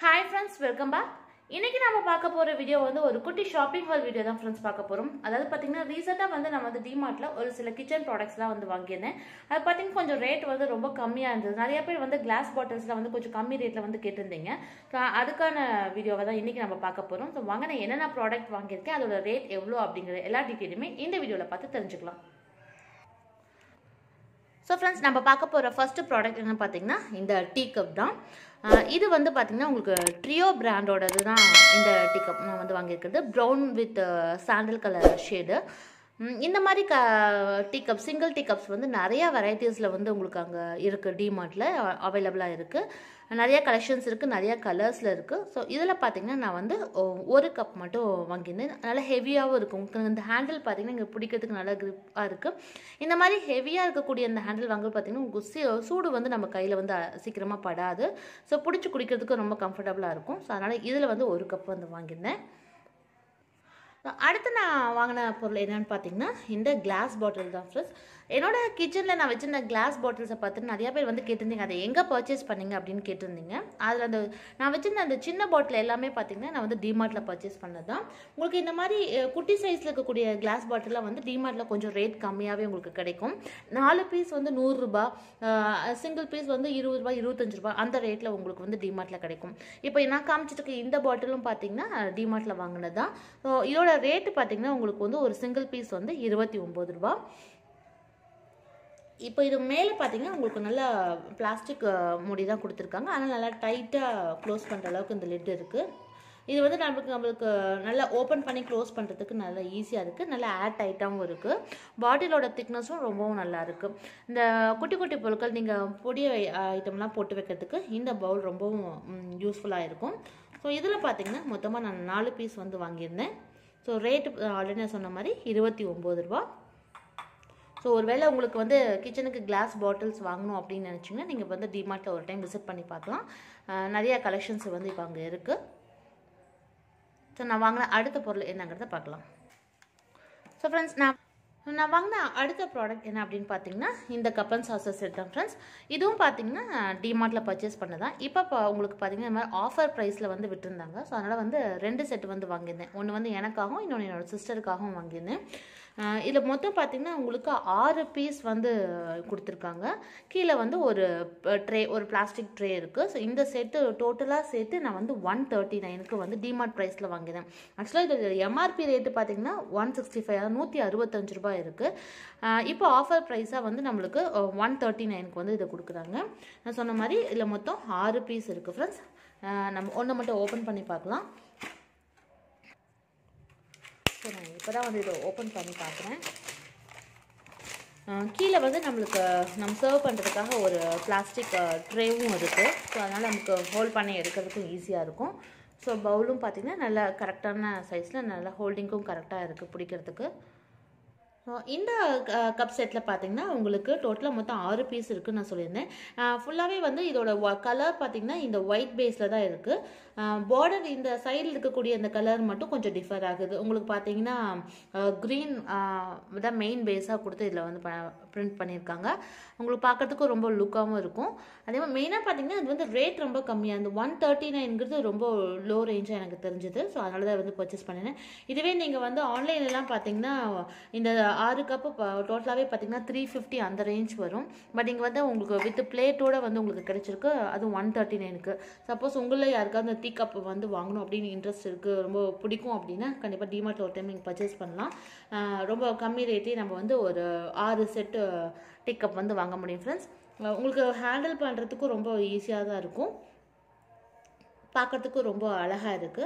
hi friends welcome back இன்னைக்கு நம்ம பார்க்க போற வீடியோ வந்து ஒரு குட்டி ஷாப்பிங் ஹால் வீடியோ தான் ஃப்ரெண்ட்ஸ் பார்க்க போறோம் அதாவது பார்த்தீங்கன்னா ரீசெண்டாக வந்து நான் வந்து டிமார்ட்ல ஒரு சில கிச்சன் ப்ராடக்ட்ஸ்லாம் வந்து வாங்கியிருந்தேன் அது பார்த்தீங்கன்னா கொஞ்சம் ரேட் வந்து ரொம்ப கம்மியாக இருந்தது நிறைய பேர் வந்து கிளாஸ் பாட்டில்ஸ்ல வந்து கொஞ்சம் கம்மி ரேட்ல வந்து கேட்டிருந்தீங்க ஸோ அதுக்கான வீடியோவை தான் இன்னைக்கு நம்ம பார்க்க போறோம் ஸோ வாங்க நான் என்னென்ன ப்ராடக்ட் வாங்கியிருக்கேன் அதோட ரேட் எவ்வளோ அப்படிங்கிற எல்லா டீட்டெயிலுமே இந்த வீடியோவில் பார்த்து தெரிஞ்சுக்கலாம் ஸோ ஃப்ரெண்ட்ஸ் நம்ம பார்க்க போகிற ஃபர்ஸ்ட் ப்ராடக்ட் என்ன பார்த்தீங்கன்னா இந்த டீ கப் தான் அஹ் இது வந்து பார்த்தீங்கன்னா உங்களுக்கு ட்ரியோ பிராண்டோடது தான் இந்த டீ கப் நான் வந்து வாங்கியிருக்கிறது brown with sandal colour shade இந்த மாதிரி க tea cup single tea cups வந்து நிறையா வெரைட்டிஸில் வந்து உங்களுக்கு அங்கே இருக்குது டிமார்ட்டில் அவைலபிளாக இருக்குது நிறைய கலெக்ஷன்ஸ் இருக்குது நிறைய கலர்ஸில் இருக்குது ஸோ இதில் பார்த்தீங்கன்னா நான் வந்து ஒ- ஒரு கப் மட்டும் வாங்கியிருந்தேன் நல்லா ஹெவியாகவும் இருக்கும் உங்களுக்கு இந்த ஹேண்டில் பார்த்தீங்கன்னா இங்கே பிடிக்கிறதுக்கு நல்லா க்ரிப்பாக இருக்குது இந்த மாதிரி ஹெவியாக இருக்கக்கூடிய இந்த ஹேண்டில் வாங்குறது பார்த்தீங்கன்னா உங்களுக்கு சீ- சூடு வந்து நம்ம கையில் வந்து அ- சீக்கிரமாக படாது ஸோ பிடிச்சி குடிக்கிறதுக்கு ரொம்ப கம்ஃபர்டபுளாக இருக்கும் ஸோ அதனால் இதில் வந்து ஒரு கப் வந்து வாங்கியிருந்தேன் அடுத்து நான் வாங்கின பொருள் என்னன்னு பார்த்தீங்கன்னா இந்த கிளாஸ் பாட்டில் தான் ஃப்ரெண்ட்ஸ் என்னோட கிச்சனில் நான் வச்சிருந்த கிளாஸ் பாட்டில்ஸை பார்த்துட்டு நிறைய பேர் வந்து கேட்டிருந்தீங்க அதை எங்கே பர்ச்சேஸ் பண்ணீங்க அப்படின்னு கேட்டிருந்தீங்க அதில் அந்த நான் வச்சிருந்த அந்த சின்ன பாட்டில் எல்லாமே பார்த்தீங்கன்னா நான் வந்து டிமார்ட்டில் பர்ச்சேஸ் பண்ணது தான் உங்களுக்கு இந்த மாதிரி அஹ், குட்டி சைஸில் இருக்கக்கூடிய கிளாஸ் பாட்டிலாம் வந்து டிமார்ட்டில் கொஞ்சம் ரேட் கம்மியாகவே உங்களுக்கு கிடைக்கும் நாலு பீஸ் வந்து நூறுரூபா சிங்கிள் பீஸ் வந்து இருபது ரூபாய் இருபத்தஞ்சு ரூபாய் அந்த ரேட்டில் உங்களுக்கு வந்து டிமார்ட்டில் கிடைக்கும் இப்போ நான் காமிச்சிட்டு இருக்க இந்த பாட்டிலும் பார்த்தீங்கன்னா டிமார்ட்டில் வாங்கினது தான் ஸோ இதோட ரேட்டு பார்த்தீங்கன்னா உங்களுக்கு வந்து ஒரு சிங்கிள் பீஸ் வந்து இருபத்தி ஒம்பது ரூபா இப்போ இது மேலே பார்த்தீங்கன்னா உங்களுக்கு நல்லா பிளாஸ்டிக் மூடி தான் கொடுத்துருக்காங்க ஆனால் நல்லா டைட்டாக க்ளோஸ் பண்ணுற அளவுக்கு இந்த லிட் இருக்குது இது வந்து நம்மளுக்கு நம்மளுக்கு நல்லா ஓப்பன் பண்ணி க்ளோஸ் பண்ணுறதுக்கு நல்லா ஈஸியாக இருக்குது நல்லா ஏர் டைட்டாகவும் இருக்குது பாட்டிலோட திக்னஸும் ரொம்பவும் நல்லா இருக்குது இந்த குட்டி குட்டி பொருட்கள் நீங்கள் பொடி ஐட்டம்லாம் போட்டு வைக்கிறதுக்கு இந்த பவுல் ரொம்பவும் யூஸ்ஃபுல்லாக இருக்கும் ஸோ இதில் பார்த்தீங்கன்னா மொத்தமாக நான் நாலு பீஸ் வந்து வாங்கியிருந்தேன் ஸோ ரேட்டு ஆல்ரெடி நான் சொன்ன மாதிரி இருபத்தி ஒம்பது ரூபா ஸோ ஒருவேளை உங்களுக்கு வந்து கிச்சனுக்கு கிளாஸ் பாட்டில்ஸ் வாங்கணும் அப்படின்னு நினச்சிங்கன்னா நீங்கள் வந்து டிமார்ட்டில் ஒரு டைம் விசிட் பண்ணி பார்க்கலாம் அஹ் நிறைய கலெக்ஷன்ஸ் வந்து இப்போ அங்கே இருக்குது ஸோ நான் வாங்கின அடுத்த பொருள் என்னங்கிறத பார்க்கலாம் ஸோ ஃப்ரெண்ட்ஸ் நான் நான் வாங்கின அடுத்த ப்ராடக்ட் என்ன அப்படின்னு பார்த்தீங்கன்னா இந்த கப்பன் சாசஸ் செட் தான் ஃப்ரெண்ட்ஸ் இதுவும் பார்த்தீங்கன்னா டிமார்ட்டில் பர்ச்சேஸ் பண்ணதான் இப்போ இப்போ உங்களுக்கு பார்த்தீங்கன்னா இந்த மாதிரி ஆஃபர் ப்ரைஸில் வந்து விட்டுருந்தாங்க ஸோ அதனால் வந்து ரெண்டு செட் வந்து வாங்கியிருந்தேன் ஒன்று வந்து எனக்காகவும் இன்னொன்று என்னோட சிஸ்டருக்காகவும் வாங்கியிருந்தேன் இதில் மொத்தம் பார்த்தீங்கன்னா உங்களுக்கு ஆறு பீஸ் வந்து கொடுத்துருக்காங்க கீழே வந்து ஒரு ட்ரே ஒரு பிளாஸ்டிக் ட்ரே இருக்குது ஸோ இந்த செட்டு டோட்டலாக சேர்த்து நான் வந்து ஒன் தேர்ட்டி நைனுக்கு வந்து டிமார்ட் ப்ரைஸில் வாங்கினேன் ஆக்சுவலாக இது எம்ஆர்பி ரேட்டு பார்த்தீங்கன்னா ஒன் சிக்ஸ்டி ஃபைவ் நூற்றி அறுபத்தஞ்சு ரூபாய் இருக்குது இப்போ ஆஃபர் ப்ரைஸாக வந்து நம்மளுக்கு ஒன் தேர்ட்டி நைனுக்கு வந்து இதை கொடுக்குறாங்க நான் சொன்ன மாதிரி இதில் மொத்தம் ஆறு பீஸ் இருக்குது ஃப்ரெண்ட்ஸ் நம்ம ஒன்று மட்டும் ஓப்பன் பண்ணி பார்க்கலாம் ஸோ நான் இப்போ தான் வந்து இதை ஓப்பன் பண்ணி பார்க்குறேன் அஹ் கீழே வந்து நம்மளுக்கு நம்ம சர்வ் பண்ணுறதுக்காக ஒரு பிளாஸ்டிக் ட்ரேவும் இருக்குது ஸோ அதனால் நமக்கு ஹோல்ட் பண்ணி எடுக்கிறதுக்கும் ஈஸியாக இருக்கும் ஸோ பவுலும் பார்த்திங்கன்னா நல்லா கரெக்டான சைஸில் நல்லா ஹோல்டிங்க்கும் கரெக்டாக இருக்குது பிடிக்கிறதுக்கு ஸோ இந்த கப் செட்டில் பார்த்தீங்கன்னா உங்களுக்கு டோட்டலாக மொத்தம் ஆறு பீஸ் இருக்குன்னு நான் சொல்லியிருந்தேன் ஃபுல்லாகவே வந்து இதோட கலர் பார்த்தீங்கன்னா இந்த ஒயிட் பேஸில் தான் இருக்குது பார்டர் இந்த சைடில் இருக்கக்கூடிய இந்த கலர் மட்டும் கொஞ்சம் டிஃபர் ஆகுது உங்களுக்கு பார்த்தீங்கன்னா க்ரீன் தான் மெயின் பேஸாக கொடுத்து இதில் வந்து பிரிண்ட் பண்ணியிருக்காங்க உங்களுக்கு பார்க்கறதுக்கும் ரொம்ப லுக்காகவும் இருக்கும் அதே மாதிரி மெயினாக பார்த்தீங்கன்னா இது வந்து ரேட் ரொம்ப கம்மியாக இந்த ஒன் தேர்ட்டி நைன்ங்கிறது ரொம்ப லோ ரேஞ்சாக எனக்கு தெரிஞ்சுது ஸோ அதனால தான் வந்து பர்ச்சேஸ் பண்ணினேன் இதுவே நீங்கள் வந்து ஆன்லைன்லலாம் பார்த்தீங்கன்னா இந்த ஆறு கப்பு டோட்டலாகவே பார்த்தீங்கன்னா த்ரீ ஃபிஃப்டி அந்த ரேஞ்ச் வரும் பட் இங்கே வந்து உங்களுக்கு வித் பிளேட்டோட வந்து உங்களுக்கு கிடைச்சிருக்கு அதுவும் ஒன் தேர்ட்டி நைனுக்கு சப்போஸ் உங்களில் யாருக்காவது இந்த டீ கப் வந்து வாங்கணும் அப்படின்னு இன்ட்ரெஸ்ட் இருக்குது ரொம்ப பிடிக்கும் அப்படின்னா கண்டிப்பாக டிமார்ட்டில் ஒரு டைம் நீங்கள் பர்ச்சேஸ் பண்ணலாம் ஆஹ் ரொம்ப கம்மி ரேட்டே நம்ம வந்து ஒரு ஆறு செட்டு டீ கப் வந்து வாங்க முடியும் ஃப்ரெண்ட்ஸ் உங்களுக்கு ஹேண்டில் பண்ணுறதுக்கும் ரொம்ப ஈஸியாக தான் இருக்கும் பார்க்கறதுக்கும் ரொம்ப அழகாக இருக்குது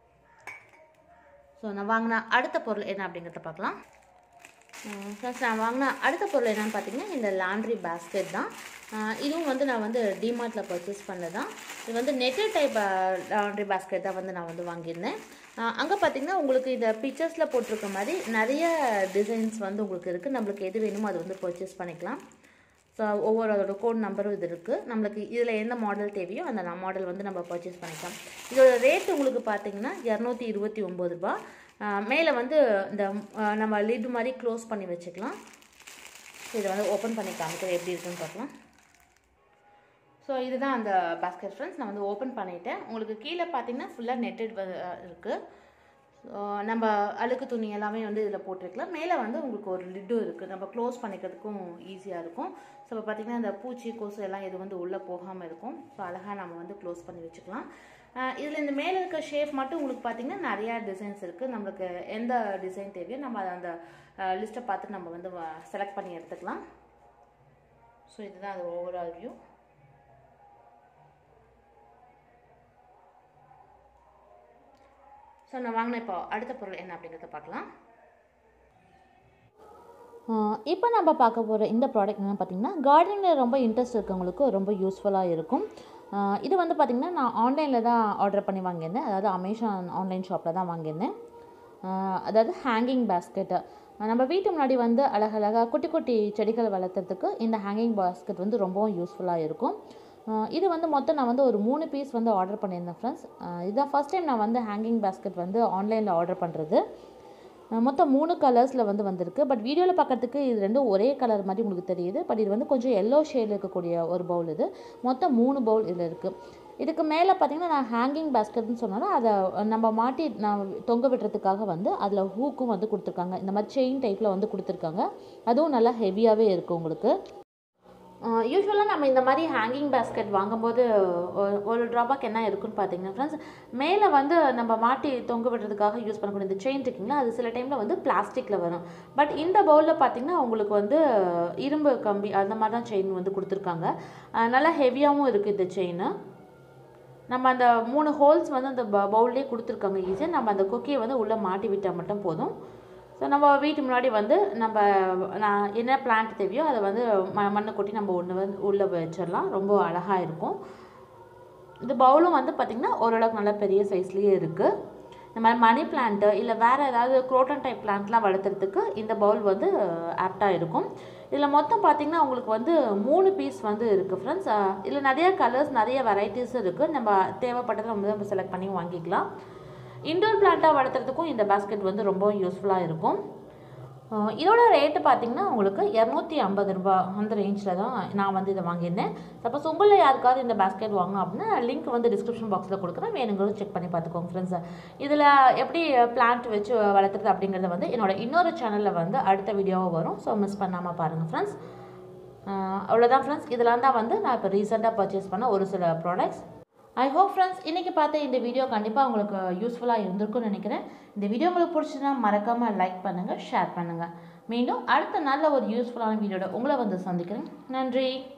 ஸோ நான் வாங்கின அடுத்த பொருள் என்ன அப்படிங்கிறத பார்க்கலாம் ஃபர்ஸ்ட் நான் வாங்கின அடுத்த பொருள் என்னன்னு பார்த்தீங்கன்னா இந்த லாண்ட்ரி பேஸ்கெட் தான் அஹ் இதுவும் வந்து நான் வந்து டிமார்ட்டில் பர்ச்சேஸ் பண்ணது தான் இது வந்து நெட்டட் டைப் லாண்ட்ரி பேஸ்கெட் தான் வந்து நான் வந்து வாங்கியிருந்தேன் அங்கே பார்த்தீங்கன்னா உங்களுக்கு இந்த பிக்சர்ஸில் போட்டிருக்க மாதிரி நிறைய டிசைன்ஸ் வந்து உங்களுக்கு இருக்குது நம்மளுக்கு எது வேணுமோ அது வந்து பர்ச்சேஸ் பண்ணிக்கலாம் ஸோ ஒவ்வொரு அதோட கோட் நம்பரும் இது இருக்குது நம்மளுக்கு இதில் எந்த மாடல் தேவையோ அந்த மாடல் வந்து நம்ம பர்ச்சேஸ் பண்ணிக்கலாம் இதோட ரேட் உங்களுக்கு பார்த்தீங்கன்னா இரநூத்தி இருபத்தி ஒம்பது ரூபா மேலே வந்து இந்த அஹ், நம்ம லிட் மாதிரி க்ளோஸ் பண்ணி வச்சுக்கலாம் ஸோ இதை வந்து ஓப்பன் பண்ணி காமிக்கிறேன் எப்படி இருக்குன்னு பார்க்கலாம் ஸோ இதுதான் அந்த பாஸ்கெட் ஃப்ரெண்ட்ஸ் நான் வந்து ஓப்பன் பண்ணிட்டேன் உங்களுக்கு கீழே பார்த்தீங்கன்னா ஃபுல்லாக நெட்டட் இருக்குது ஸோ நம்ம அழுக்கு துணி எல்லாமே வந்து இதில் போட்டுருக்கலாம் மேலே வந்து உங்களுக்கு ஒரு லிட்டும் இருக்குது நம்ம க்ளோஸ் பண்ணிக்கிறதுக்கும் ஈஸியாக இருக்கும் ஸோ இப்போ பார்த்தீங்கன்னா இந்த பூச்சி கொசு எல்லாம் இது வந்து உள்ளே போகாமல் இருக்கும் ஸோ அழகாக நம்ம வந்து க்ளோஸ் பண்ணி வச்சுக்கலாம் இதில் இந்த மேலே இருக்க ஷேப் மட்டும் உங்களுக்கு பார்த்தீங்கன்னா நிறையா டிசைன்ஸ் இருக்குது நம்மளுக்கு எந்த டிசைன் தேவையோ நம்ம அதை அந்த லிஸ்ட்டை பார்த்து நம்ம வந்து செலக்ட் பண்ணி எடுத்துக்கலாம் ஸோ இதுதான் அது ஓவரால் வியூ ஸோ நான் வாங்கின இப்போ அடுத்த பொருள் என்ன அப்படிங்கிறத பார்க்கலாம் இப்போ நம்ம பார்க்க போகிற இந்த ப்ராடக்ட் என்ன பார்த்தீங்கன்னா கார்டனிங்கில் ரொம்ப இன்ட்ரெஸ்ட் இருக்கவங்களுக்கு ரொம்ப யூஸ்ஃபுல்லாக இருக்கும் ஆஹ் இது வந்து பார்த்திங்கன்னா நான் ஆன்லைனில் தான் ஆர்டர் பண்ணி வாங்கியிருந்தேன் அதாவது அமேசான் ஆன்லைன் ஷாப்பில் தான் வாங்கியிருந்தேன் ஆஹ் அதாவது ஹேங்கிங் பேஸ்கெட்டு நம்ம வீட்டு முன்னாடி வந்து அழகழகாக குட்டி குட்டி செடிகள் வளர்த்துறதுக்கு இந்த ஹேங்கிங் பேஸ்கெட் வந்து ரொம்பவும் யூஸ்ஃபுல்லாக இருக்கும் ஆஹ் இது வந்து மொத்தம் நான் வந்து ஒரு மூணு பீஸ் வந்து ஆர்டர் பண்ணியிருந்தேன் ஃப்ரெண்ட்ஸ் இதுதான் ஃபஸ்ட் டைம் நான் வந்து ஹேங்கிங் பேஸ்கெட் வந்து ஆன்லைனில் ஆர்டர் பண்ணுறது அஹ் மொத்தம் மூணு கலர்ஸில் வந்து வந்திருக்கு பட் வீடியோவில் பார்க்கறதுக்கு இது ரெண்டும் ஒரே கலர் மாதிரி உங்களுக்கு தெரியுது பட் இது வந்து கொஞ்சம் எல்லோ ஷேடில் இருக்கக்கூடிய ஒரு பவுல் இது மொத்தம் மூணு பவுல் இதில் இருக்குது இதுக்கு மேலே பார்த்தீங்கன்னா நான் ஹேங்கிங் பேஸ்கெட்னு சொன்னாலும் அதை நம்ம மாட்டி நான் தொங்க விடுறதுக்காக வந்து அதில் ஹூக்கும் வந்து கொடுத்துருக்காங்க இந்த மாதிரி செயின் டைப்பில் வந்து கொடுத்துருக்காங்க அதுவும் நல்லா ஹெவியாகவே இருக்குது உங்களுக்கு யூஸ்வலாக நம்ம இந்த மாதிரி ஹேங்கிங் பேஸ்கெட் வாங்கும்போது ஒரு- ஒரு ட்ராபேக் என்ன இருக்குன்னு பார்த்தீங்கன்னா ஃப்ரெண்ட்ஸ் மேலே வந்து நம்ம மாட்டி தொங்க விடுறதுக்காக யூஸ் பண்ணக்கூடிய இந்த செயின் இருக்குங்களா அது சில டைமில் வந்து பிளாஸ்டிக்கில் வரும் பட் இந்த பவுலில் பார்த்தீங்கன்னா உங்களுக்கு வந்து இரும்பு கம்பி அந்த மாதிரி தான் செயின் வந்து கொடுத்துருக்காங்க அஹ் நல்லா ஹெவியாகவும் இருக்குது இந்த செயின் நம்ம அந்த மூணு ஹோல்ஸ் வந்து அந்த பவுல்லே கொடுத்துருக்காங்க ஈஸியாக நம்ம அந்த கொக்கியை வந்து உள்ளே மாட்டி விட்டால் மட்டும் போதும் ஸோ நம்ம வீட்டு முன்னாடி வந்து நம்ம நான் என்ன பிளான்ட் தேவையோ அதை வந்து ம மண்ணை கொட்டி நம்ம ஒன்று வந்து உள்ளே வச்சிடலாம் ரொம்ப அழகாக இருக்கும் இந்த பவுலும் வந்து பார்த்திங்கன்னா ஓரளவுக்கு நல்ல பெரிய சைஸ்லேயே இருக்குது இந்த மாதிரி மணி பிளான்ட்டு இல்லை வேறு ஏதாவது குரோட்டன் டைப் பிளான்ட்லாம் வளர்த்துறதுக்கு இந்த பவுல் வந்து ஆப்டாக இருக்கும் இதில் மொத்தம் பார்த்திங்கன்னா உங்களுக்கு வந்து மூணு பீஸ் வந்து இருக்குது ஃப்ரெண்ட்ஸ் இதில் நிறைய கலர்ஸ் நிறைய வெரைட்டிஸ் இருக்குது நம்ம தேவைப்பட்டதை நம்ம நம்ம செலக்ட் பண்ணி வாங்கிக்கலாம் இண்டோர் பிளான்ட்டாக வளர்த்துறதுக்கும் இந்த பாஸ்கெட் வந்து ரொம்ப யூஸ்ஃபுல்லாக இருக்கும் அஹ் இதோட ரேட்டு பார்த்தீங்கன்னா உங்களுக்கு இரநூத்தி ஐம்பது ரூபா அந்த ரேஞ்சில் தான் நான் வந்து இதை வாங்கியிருந்தேன் சப்போஸ் உங்களில் யாருக்காவது இந்த பாஸ்கெட் வாங்கணும் அப்படின்னா லிங்க் வந்து டிஸ்கிரிப்ஷன் பாக்ஸில் கொடுக்குறேன் வேணுங்கிறது செக் பண்ணி பார்த்துக்கோங்க ஃப்ரெண்ட்ஸ் இதில் எப்படி பிளான்ட் வச்சு வளர்த்துறது அப்படிங்கிறத வந்து என்னோட இன்னொரு சேனலில் வந்து அடுத்த வீடியோவாக வரும் ஸோ மிஸ் பண்ணாமல் பாருங்கள் ஃப்ரெண்ட்ஸ் அவ்வளோதான் ஃப்ரெண்ட்ஸ் இதெல்லாம் தான் வந்து நான் இப்போ ரீசெண்டாக பர்ச்சேஸ் பண்ண ஒரு சில ப்ராடக்ட்ஸ் ஐ ஹோப் ஃப்ரெண்ட்ஸ் இன்றைக்கி பார்த்த இந்த வீடியோ கண்டிப்பாக உங்களுக்கு யூஸ்ஃபுல்லாக இருந்திருக்கும்னு நினைக்கிறேன் இந்த வீடியோ உங்களுக்கு பிடிச்சதுன்னா மறக்காமல் லைக் பண்ணுங்கள் ஷேர் பண்ணுங்கள் மீண்டும் அடுத்த நல்ல ஒரு யூஸ்ஃபுல்லான வீடியோட உங்களை வந்து சந்திக்கிறேன் நன்றி